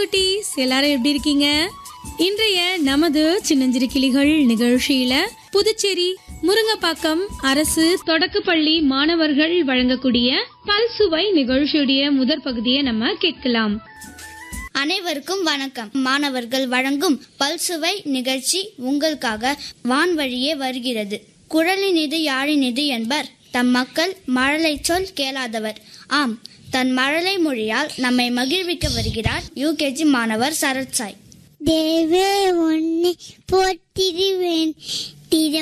குட்டீஸ் எல்லாரும் எப்படி இருக்கீங்க இன்றைய நமது சின்னஞ்சிறு கிளிகள் நிகழ்ச்சியில புதுச்சேரி முருங்கப்பாக்கம் அரசு தொடக்கப்பள்ளி மாணவர்கள் வழங்கக்கூடிய பல்சுவை நிகழ்ச்சியுடைய முதற் பகுதியை நம்ம கேட்கலாம் அனைவருக்கும் வணக்கம் மாணவர்கள் வழங்கும் பல்சுவை நிகழ்ச்சி உங்களுக்காக வான்வழியே வருகிறது குழலினிது யாழினிது என்பர் தம் மக்கள் மழலை சொல் கேளாதவர் ஆம் தன் மழலை மொழியால் நம்மை மகிழ்விக்க வருகிறார் யூகேஜி மாணவர் சரத் சாய் தேவே உன்னை போற்றிடுவேன் திற